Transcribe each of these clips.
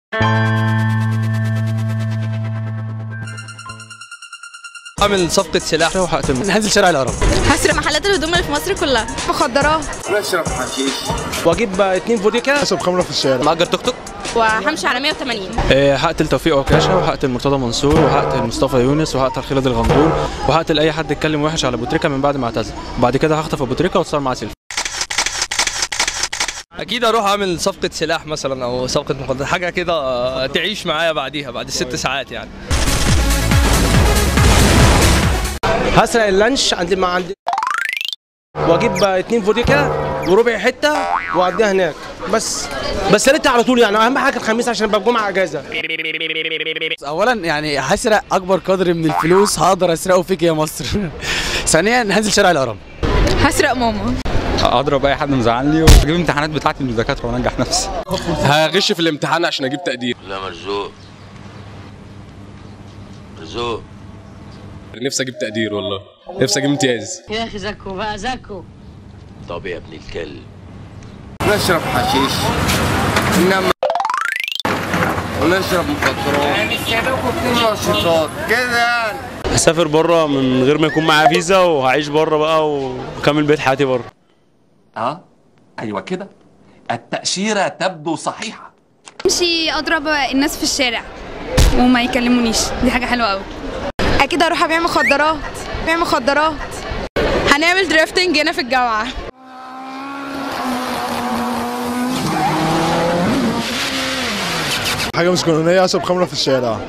اعمل صفقة سلاح وهقتل هنزل شارع الهرم هسرق محلات الهدوم اللي في مصر كلها مخدرات واجيب اتنين فوديكا اشرب خمره في الشارع مأجر توك توك وهمشي على 180 آه، هقتل توفيق عكاشه وهقتل مرتضى منصور وهقتل مصطفى يونس وهقتل خالد الغندور وهقتل اي حد اتكلم وحش على ابو تريكه من بعد ما اعتزل وبعد كده هخطف ابو تريكه واتصور معاه سيلفي اكيد اروح اعمل صفقة سلاح مثلا او صفقة مخدرات حاجة كده آه، تعيش معايا بعديها بعد الست ساعات يعني هسرق اللانش عند ما عند واجيب اتنين فوديكا وربع حته واقضيها هناك بس بس يا ريت على طول يعني اهم حاجه الخميس عشان يبقى الجمعه اجازه اولا يعني هسرق اكبر قدر من الفلوس هقدر اسرقه فيك يا مصر ثانيا هنزل شارع الهرم هسرق ماما اضرب اي حد مزعلني واجيب الامتحانات بتاعتي من الدكاتره وانجح نفسي هغش في الامتحان عشان اجيب تقدير لا مرزوق مرزوق نفسي اجيب تقدير والله نفسي اجيب امتياز يا اخي زكو بقى زكو طب يا ابن الكلب نشرب حشيش انما ونشرب مخدرات ونشرب نشاطات كده يعني هسافر بره من غير ما يكون معايا فيزا وهعيش بره بقى وكمل بقية حياتي بره اه ايوه كده التأشيرة تبدو صحيحة امشي اضرب الناس في الشارع وما يكلمونيش دي حاجة حلوة قوي اكيد اروح ابيع مخدرات ابيع مخدرات هنعمل دريفتنج هنا في الجامعة حاجه مش قانونيه اشرب خمره في الشارع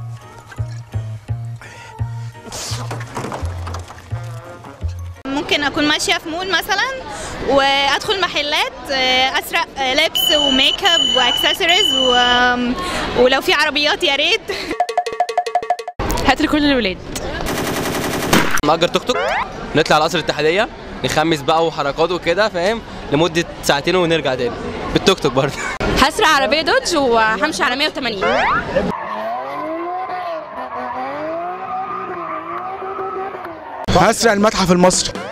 ممكن اكون ماشيه في مول مثلا وادخل محلات آه، اسرق آه، لبس وميك اب واكسسوارز و... ولو في عربيات يا ريت هاتلي كل الولاد مأجر توك توك نطلع على قصر الاتحادية نخمس بقى وحركات وكده فاهم لمدة ساعتين ونرجع تاني بالتوك توك برضه هسرق عربيه دوج وهمشي على 180 هسرق المتحف المصري